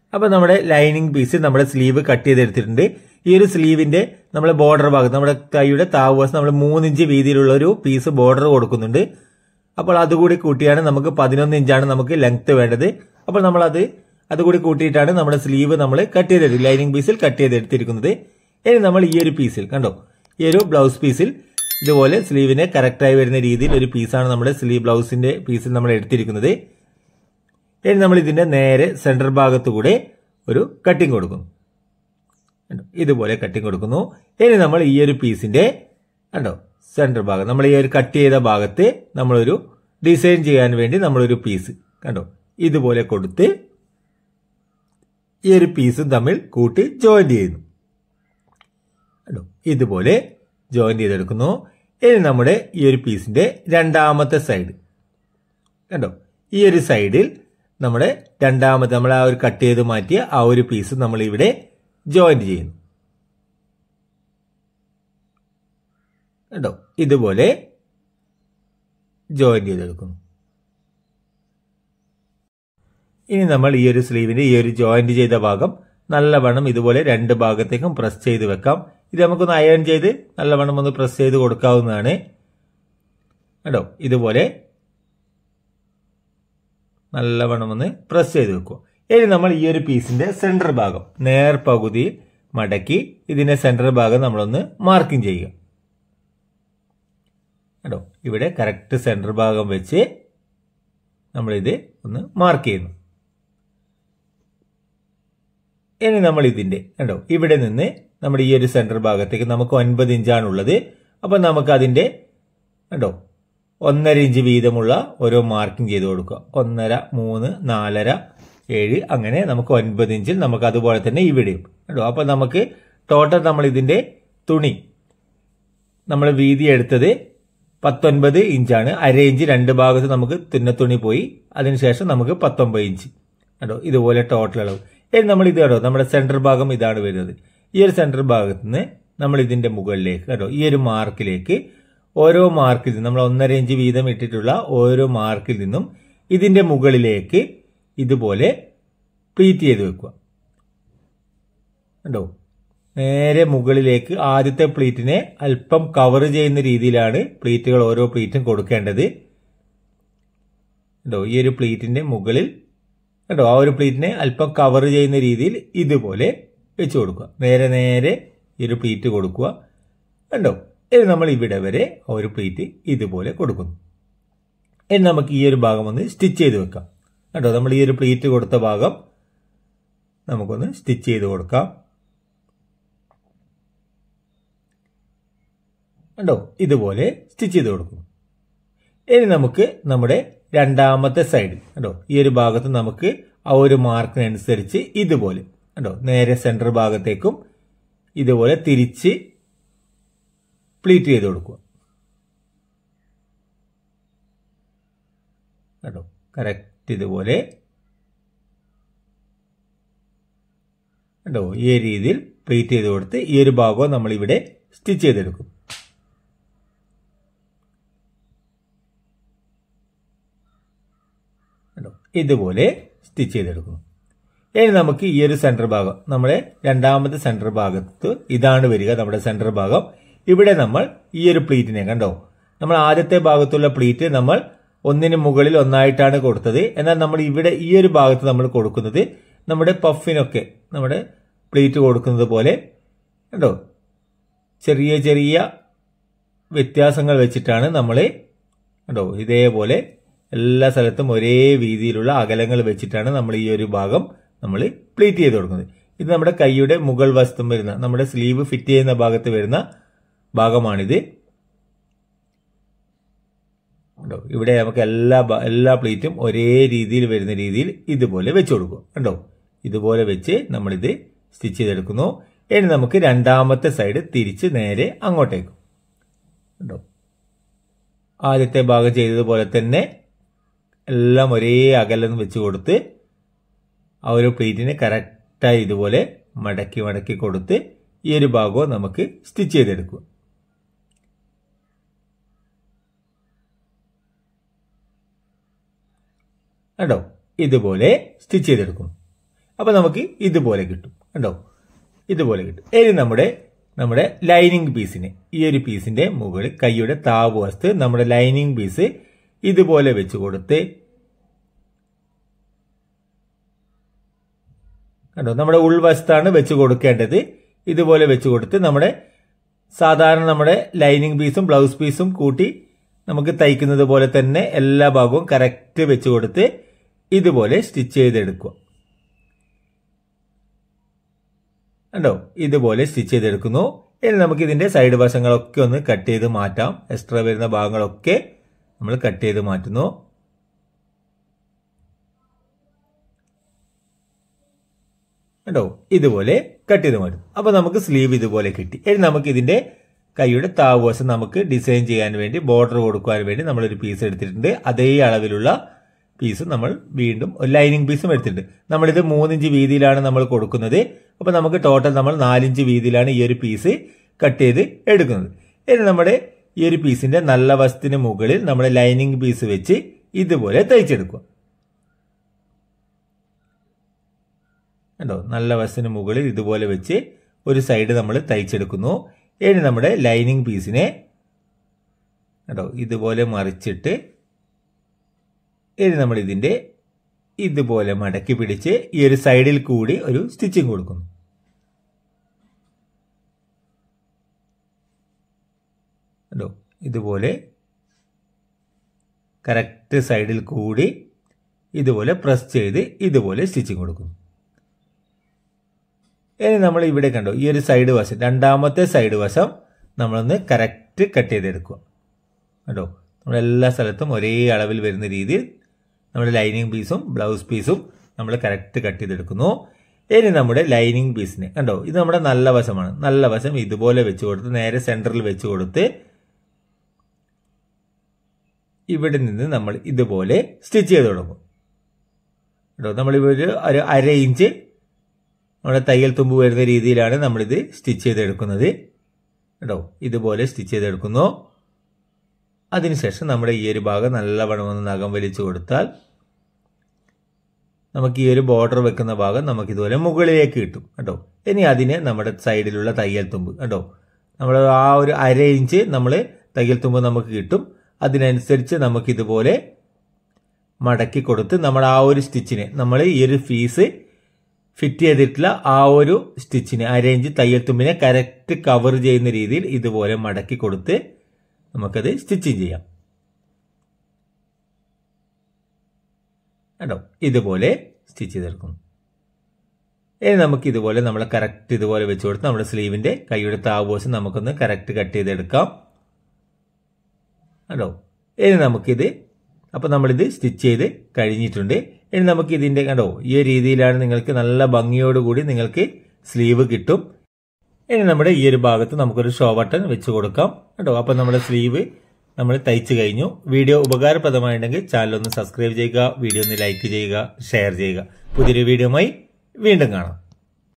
അപ്പൊ നമ്മുടെ lining piece നമ്മുടെ സ്ലീവ് കട്ട് ചെയ്തെടുത്തിട്ടുണ്ട് ഈ ഒരു സ്ലീവിന്റെ നമ്മുടെ ബോർഡർ ഭാഗത്ത് നമ്മുടെ കൈയുടെ താഴ്വശം നമ്മൾ മൂന്നിഞ്ച് വീതിയിലുള്ള ഒരു പീസ് ബോർഡർ കൊടുക്കുന്നുണ്ട് അപ്പോൾ അതുകൂടി കൂട്ടിയാണ് നമുക്ക് പതിനൊന്ന് ഇഞ്ചാണ് നമുക്ക് ലെങ്ത് വേണ്ടത് അപ്പോൾ നമ്മൾ അത് അതുകൂടി കൂട്ടിയിട്ടാണ് നമ്മുടെ സ്ലീവ് നമ്മൾ കട്ട് ചെയ്തെടുത്ത് ലൈനിങ് പീസിൽ കട്ട് ചെയ്തെടുത്തിരിക്കുന്നത് ഇനി നമ്മൾ ഈ ഒരു പീസിൽ കണ്ടോ ഈ ഒരു ബ്ലൗസ് പീസിൽ ഇതുപോലെ സ്ലീവിനെ കറക്റ്റായി വരുന്ന രീതിയിൽ ഒരു പീസാണ് നമ്മുടെ സ്ലീവ് ബ്ലൗസിന്റെ പീസിൽ നമ്മൾ എടുത്തിരിക്കുന്നത് ഇനി നമ്മൾ ഇതിന്റെ നേരെ സെന്റർ ഭാഗത്തു കൂടെ ഒരു കട്ടിങ് കൊടുക്കുന്നു കണ്ടോ ഇതുപോലെ കട്ടിങ് കൊടുക്കുന്നു ഇനി നമ്മൾ ഈ ഒരു പീസിന്റെ കണ്ടോ സെന്റർ ഭാഗം നമ്മൾ ഈ ഒരു കട്ട് ചെയ്ത ഭാഗത്ത് നമ്മളൊരു ഡിസൈൻ ചെയ്യാൻ വേണ്ടി നമ്മളൊരു പീസ് കണ്ടോ ഇതുപോലെ കൊടുത്ത് ഈ ഒരു പീസും തമ്മിൽ കൂട്ടി ജോയിന്റ് ചെയ്യുന്നു കണ്ടോ ഇതുപോലെ ജോയിന്റ് ചെയ്തെടുക്കുന്നു ഇനി നമ്മുടെ ഈ ഒരു പീസിന്റെ രണ്ടാമത്തെ സൈഡ് കണ്ടോ ഈ ഒരു സൈഡിൽ നമ്മുടെ രണ്ടാമത്തെ നമ്മൾ ആ ഒരു കട്ട് ചെയ്ത് മാറ്റിയ ആ ഒരു പീസ് നമ്മൾ ഇവിടെ ജോയിന്റ് ചെയ്യുന്നു കണ്ടോ ഇതുപോലെ ജോയിന്റ് ചെയ്തെടുക്കുന്നു ഇനി നമ്മൾ ഈ ഒരു സ്ലീവിന്റെ ഈ ഒരു ജോയിന്റ് ചെയ്ത ഭാഗം നല്ലവണ്ണം ഇതുപോലെ രണ്ട് ഭാഗത്തേക്കും പ്രസ് ചെയ്ത് വെക്കാം ഇത് നമുക്കൊന്ന് അയൺ ചെയ്ത് നല്ലവണ്ണം ഒന്ന് പ്രസ് ചെയ്ത് കൊടുക്കാവുന്നതാണ് കേട്ടോ ഇതുപോലെ നല്ലവണ്ണം ഒന്ന് പ്രസ് ചെയ്ത് വെക്കുക ഇനി നമ്മൾ ഈ ഒരു പീസിന്റെ സെന്റർ ഭാഗം നേർ പകുതി മടക്കി ഇതിന്റെ സെന്റർ ഭാഗം നമ്മളൊന്ന് മാർക്കിംഗ് ചെയ്യുക കേട്ടോ ഇവിടെ കറക്റ്റ് സെന്റർ ഭാഗം വെച്ച് നമ്മളിത് ഒന്ന് മാർക്ക് ചെയ്യുന്നു ഇനി നമ്മൾ ഇതിന്റെ കണ്ടോ ഇവിടെ നിന്ന് നമ്മുടെ ഈ ഒരു സെന്റർ ഭാഗത്തേക്ക് നമുക്ക് ഒൻപത് ഇഞ്ചാണ് ഉള്ളത് അപ്പൊ നമുക്ക് അതിന്റെ കണ്ടോ ഒന്നര ഇഞ്ച് വീതമുള്ള ഓരോ മാർക്കിംഗ് ചെയ്ത് കൊടുക്കുക ഒന്നര മൂന്ന് നാലര ഏഴ് അങ്ങനെ നമുക്ക് ഒൻപത് ഇഞ്ചിൽ നമുക്ക് അതുപോലെ തന്നെ ഇവിടെയും കേട്ടോ അപ്പൊ നമുക്ക് ടോട്ടൽ നമ്മൾ ഇതിന്റെ തുണി നമ്മൾ വീതി എടുത്തത് പത്തൊൻപത് ഇഞ്ചാണ് അര ഇഞ്ച് രണ്ട് ഭാഗത്ത് നമുക്ക് തുന്നത്തുണി പോയി അതിനുശേഷം നമുക്ക് പത്തൊമ്പത് ഇഞ്ച് കേട്ടോ ഇതുപോലെ ടോട്ടൽ അളവ് ഇനി നമ്മൾ ഇത് കേട്ടോ നമ്മുടെ സെന്റർ ഭാഗം ഇതാണ് വരുന്നത് ഈ ഒരു സെന്റർ ഭാഗത്ത് നിന്ന് നമ്മൾ ഇതിന്റെ മുകളിലേക്ക് കേട്ടോ ഈ ഒരു മാർക്കിലേക്ക് ഓരോ മാർക്കിൽ നിന്നും നമ്മൾ ഒന്നര ഇഞ്ച് വീതം ഇട്ടിട്ടുള്ള ഓരോ മാർക്കിൽ നിന്നും ഇതിന്റെ മുകളിലേക്ക് ഇതുപോലെ പ്ലീറ്റ് ചെയ്ത് വെക്കുക കണ്ടോ നേരെ മുകളിലേക്ക് ആദ്യത്തെ പ്ലീറ്റിനെ അല്പം കവർ ചെയ്യുന്ന രീതിയിലാണ് പ്ലീറ്റുകൾ ഓരോ പ്ലീറ്റും കൊടുക്കേണ്ടത് കണ്ടോ ഈ ഒരു പ്ലീറ്റിന്റെ മുകളിൽ കണ്ടോ ആ ഒരു പ്ലീറ്റിനെ അല്പം കവർ ചെയ്യുന്ന രീതിയിൽ ഇതുപോലെ വെച്ച് കൊടുക്കുക നേരെ നേരെ ഈ ഒരു പ്ലീറ്റ് കൊടുക്കുക കണ്ടോ ഇനി നമ്മൾ ഇവിടെ വരെ ആ ഒരു പ്ലീറ്റ് ഇതുപോലെ കൊടുക്കുന്നു ഇനി നമുക്ക് ഈ ഒരു ഭാഗം ഒന്ന് സ്റ്റിച്ച് ചെയ്ത് വെക്കാം കേട്ടോ നമ്മൾ ഈ ഒരു പ്ലീറ്റ് കൊടുത്ത ഭാഗം നമുക്കൊന്ന് സ്റ്റിച്ച് ചെയ്ത് കൊടുക്കാം കണ്ടോ ഇതുപോലെ സ്റ്റിച്ച് ചെയ്ത് കൊടുക്കും ഇനി നമുക്ക് നമ്മുടെ രണ്ടാമത്തെ സൈഡ് കണ്ടോ ഈ ഒരു ഭാഗത്ത് നമുക്ക് ആ ഒരു മാർക്കിനനുസരിച്ച് ഇതുപോലെ കണ്ടോ നേരെ സെന്റർ ഭാഗത്തേക്കും ഇതുപോലെ തിരിച്ച് പ്ലീറ്റ് ചെയ്ത് കൊടുക്കുക കേട്ടോ കറക്റ്റ് ഇതുപോലെ കണ്ടോ ഈ രീതിയിൽ പ്ലീറ്റ് ചെയ്ത് കൊടുത്ത് ഈ ഒരു ഭാഗവും നമ്മൾ ഇവിടെ സ്റ്റിച്ച് ചെയ്തെടുക്കും കണ്ടോ ഇതുപോലെ സ്റ്റിച്ച് ചെയ്തെടുക്കുന്നു ഇനി നമുക്ക് ഈ ഒരു സെന്റർ ഭാഗം നമ്മുടെ രണ്ടാമത്തെ സെന്റർ ഭാഗത്ത് ഇതാണ് വരിക നമ്മുടെ സെന്റർ ഭാഗം ഇവിടെ നമ്മൾ ഈ ഒരു പ്ലീറ്റിനെ കണ്ടോ നമ്മൾ ആദ്യത്തെ ഭാഗത്തുള്ള പ്ലീറ്റ് നമ്മൾ ഒന്നിന് മുകളിൽ ഒന്നായിട്ടാണ് കൊടുത്തത് എന്നാൽ നമ്മൾ ഇവിടെ ഈ ഒരു ഭാഗത്ത് നമ്മൾ കൊടുക്കുന്നത് നമ്മുടെ പഫിനൊക്കെ നമ്മുടെ പ്ലീറ്റ് കൊടുക്കുന്നത് പോലെ കണ്ടോ ചെറിയ ചെറിയ വ്യത്യാസങ്ങൾ വെച്ചിട്ടാണ് നമ്മൾ കണ്ടോ ഇതേപോലെ എല്ലാ സ്ഥലത്തും ഒരേ വീതിയിലുള്ള അകലങ്ങൾ വെച്ചിട്ടാണ് നമ്മൾ ഈ ഒരു ഭാഗം നമ്മൾ പ്ലീറ്റ് ചെയ്ത് കൊടുക്കുന്നത് ഇത് നമ്മുടെ കൈയുടെ മുകൾ വശത്തും വരുന്ന നമ്മുടെ സ്ലീവ് ഫിറ്റ് ചെയ്യുന്ന ഭാഗത്ത് വരുന്ന ഭാഗമാണിത് കണ്ടോ ഇവിടെ നമുക്ക് എല്ലാ എല്ലാ പ്ലേറ്റും ഒരേ രീതിയിൽ വരുന്ന രീതിയിൽ ഇതുപോലെ വെച്ച് കൊടുക്കും കണ്ടോ ഇതുപോലെ വെച്ച് നമ്മളിത് സ്റ്റിച്ച് ചെയ്തെടുക്കുന്നു ഇനി നമുക്ക് രണ്ടാമത്തെ സൈഡ് തിരിച്ച് നേരെ അങ്ങോട്ടേക്കും കണ്ടോ ആദ്യത്തെ ഭാഗം ചെയ്തതുപോലെ തന്നെ എല്ലാം ഒരേ അകലം വെച്ച് കൊടുത്ത് ആ ഒരു പ്ലേറ്റിനെ കറക്റ്റായി ഇതുപോലെ മടക്കി മടക്കി കൊടുത്ത് ഈ ഒരു ഭാഗവും നമുക്ക് സ്റ്റിച്ച് ചെയ്തെടുക്കുക കണ്ടോ ഇതുപോലെ സ്റ്റിച്ച് ചെയ്തെടുക്കും അപ്പൊ നമുക്ക് ഇതുപോലെ കിട്ടും കണ്ടോ ഇതുപോലെ കിട്ടും ഇനി നമ്മുടെ നമ്മുടെ ലൈനിങ് പീസിന് ഈ ഒരു പീസിന്റെ മുകളിൽ കൈയുടെ താവ് വസ്തു നമ്മുടെ ലൈനിങ് പീസ് ഇതുപോലെ വെച്ച് കൊടുത്ത് കണ്ടോ നമ്മുടെ ഉൾവശത്താണ് വെച്ച് കൊടുക്കേണ്ടത് ഇതുപോലെ വെച്ച് കൊടുത്ത് നമ്മുടെ സാധാരണ നമ്മുടെ ലൈനിങ് പീസും ബ്ലൗസ് പീസും കൂട്ടി നമുക്ക് തയ്ക്കുന്നത് പോലെ തന്നെ എല്ലാ ഭാഗവും കറക്റ്റ് വെച്ച് കൊടുത്ത് ഇതുപോലെ സ്റ്റിച്ച് ചെയ്തെടുക്കുക കണ്ടോ ഇതുപോലെ സ്റ്റിച്ച് ചെയ്തെടുക്കുന്നു ഇനി നമുക്ക് ഇതിന്റെ സൈഡ് വശങ്ങളൊക്കെ ഒന്ന് കട്ട് ചെയ്ത് മാറ്റാം എക്സ്ട്രാ വരുന്ന ഭാഗങ്ങളൊക്കെ നമ്മൾ കട്ട് ചെയ്ത് മാറ്റുന്നു കണ്ടോ ഇതുപോലെ കട്ട് ചെയ്ത് മാറ്റും അപ്പൊ നമുക്ക് സ്ലീവ് ഇതുപോലെ കിട്ടി ഇനി നമുക്ക് ഇതിന്റെ കൈയുടെ താവശം നമുക്ക് ഡിസൈൻ ചെയ്യാൻ വേണ്ടി ബോർഡർ കൊടുക്കുവാൻ വേണ്ടി നമ്മളൊരു പീസ് എടുത്തിട്ടുണ്ട് അതേ അളവിലുള്ള പീസ് നമ്മൾ വീണ്ടും ഒരു ലൈനിങ് പീസും എടുത്തിട്ടുണ്ട് നമ്മളിത് മൂന്നിഞ്ച് വീതിയിലാണ് നമ്മൾ കൊടുക്കുന്നത് അപ്പൊ നമുക്ക് ടോട്ടൽ നമ്മൾ നാലിഞ്ച് വീതിയിലാണ് ഈ ഒരു പീസ് കട്ട് ചെയ്ത് എടുക്കുന്നത് ഇനി നമ്മുടെ ഈ ഒരു പീസിന്റെ നല്ല വശത്തിന് മുകളിൽ നമ്മുടെ ലൈനിങ് പീസ് വെച്ച് ഇതുപോലെ തയ്ച്ചെടുക്കുക കണ്ടോ നല്ല വശത്തിന് മുകളിൽ ഇതുപോലെ വെച്ച് ഒരു സൈഡ് നമ്മൾ തയ്ച്ചെടുക്കുന്നു ഇനി നമ്മുടെ ലൈനിങ് പീസിനെ കണ്ടോ ഇതുപോലെ മറിച്ചിട്ട് ഇനി നമ്മൾ ഇതിന്റെ ഇതുപോലെ മടക്കി പിടിച്ച് ഈ ഒരു സൈഡിൽ കൂടി ഒരു സ്റ്റിച്ചിങ് കൊടുക്കുന്നു കണ്ടോ ഇതുപോലെ കറക്റ്റ് സൈഡിൽ കൂടി ഇതുപോലെ പ്രസ് ചെയ്ത് ഇതുപോലെ സ്റ്റിച്ചിങ് കൊടുക്കുന്നു ഇനി നമ്മൾ ഇവിടെ കണ്ടോ ഈ ഒരു സൈഡ് വശം രണ്ടാമത്തെ സൈഡ് വശം നമ്മളൊന്ന് കറക്റ്റ് കട്ട് ചെയ്തെടുക്കുക കണ്ടോ നമ്മളെല്ലാ സ്ഥലത്തും ഒരേ അളവിൽ വരുന്ന രീതിയിൽ നമ്മുടെ ലൈനിങ് പീസും ബ്ലൗസ് പീസും നമ്മൾ കറക്റ്റ് കട്ട് ചെയ്തെടുക്കുന്നു ഇനി നമ്മുടെ ലൈനിങ് പീസിന് കണ്ടോ ഇത് നമ്മുടെ നല്ല വശമാണ് നല്ല വശം ഇതുപോലെ വെച്ച് കൊടുത്ത് നേരെ സെന്ററിൽ വെച്ച് കൊടുത്ത് ഇവിടെ നിന്ന് നമ്മൾ ഇതുപോലെ സ്റ്റിച്ച് ചെയ്ത് തുടങ്ങും കേട്ടോ നമ്മളിപ്പോൾ ഒരു ഒരു അര ഇഞ്ച് നമ്മുടെ തയ്യൽ തുമ്പ് വരുന്ന രീതിയിലാണ് നമ്മളിത് സ്റ്റിച്ച് ചെയ്തെടുക്കുന്നത് കേട്ടോ ഇതുപോലെ സ്റ്റിച്ച് ചെയ്തെടുക്കുന്നു അതിനുശേഷം നമ്മുടെ ഈ ഒരു ഭാഗം നല്ലവണ്ണം ഒന്ന് നഖം വലിച്ചു കൊടുത്താൽ നമുക്ക് ഈ ഒരു ബോർഡർ വെക്കുന്ന ഭാഗം നമുക്ക് ഇതുപോലെ മുകളിലേക്ക് കിട്ടും കേട്ടോ ഇനി അതിന് നമ്മുടെ സൈഡിലുള്ള തയ്യൽ തുമ്പ് കേട്ടോ നമ്മൾ ആ ഒരു അര ഇഞ്ച് നമ്മൾ തയ്യൽ തുമ്പ് നമുക്ക് കിട്ടും അതിനനുസരിച്ച് നമുക്ക് ഇതുപോലെ മടക്കി കൊടുത്ത് നമ്മൾ ആ ഒരു സ്റ്റിച്ചിനെ നമ്മൾ ഈ ഒരു ഫീസ് ഫിറ്റ് ചെയ്തിട്ടുള്ള ആ ഒരു സ്റ്റിച്ചിനെ അരയിഞ്ച് തയ്യൽ തുമ്പിനെ കറക്റ്റ് കവർ ചെയ്യുന്ന രീതിയിൽ ഇതുപോലെ മടക്കി കൊടുത്ത് നമുക്കത് സ്റ്റിച്ചിങ് ചെയ്യാം കണ്ടോ ഇതുപോലെ സ്റ്റിച്ച് ചെയ്തെടുക്കുന്നു ഇനി നമുക്ക് ഇതുപോലെ നമ്മൾ കറക്റ്റ് ഇതുപോലെ വെച്ച് കൊടുത്ത് നമ്മുടെ സ്ലീവിന്റെ കൈയുടെ താവോസ് നമുക്കൊന്ന് കറക്റ്റ് കട്ട് ചെയ്തെടുക്കാം കണ്ടോ ഇനി നമുക്കിത് അപ്പൊ നമ്മളിത് സ്റ്റിച്ച് ചെയ്ത് കഴിഞ്ഞിട്ടുണ്ട് ഇനി നമുക്ക് ഇതിന്റെ കണ്ടോ ഈ ഒരു രീതിയിലാണ് നിങ്ങൾക്ക് നല്ല ഭംഗിയോടുകൂടി നിങ്ങൾക്ക് സ്ലീവ് കിട്ടും ഇനി നമ്മുടെ ഈ ഒരു ഭാഗത്ത് നമുക്കൊരു ഷോ ബട്ടൺ വെച്ച് കൊടുക്കാം കേട്ടോ അപ്പൊ നമ്മുടെ സ്ലീവ് നമ്മൾ തയ്ച്ചു കഴിഞ്ഞു വീഡിയോ ഉപകാരപ്രദമായിട്ടുണ്ടെങ്കിൽ ചാനൽ ഒന്ന് സബ്സ്ക്രൈബ് ചെയ്യുക വീഡിയോ ഒന്ന് ലൈക്ക് ചെയ്യുക ഷെയർ ചെയ്യുക പുതിയൊരു വീഡിയോയുമായി വീണ്ടും കാണാം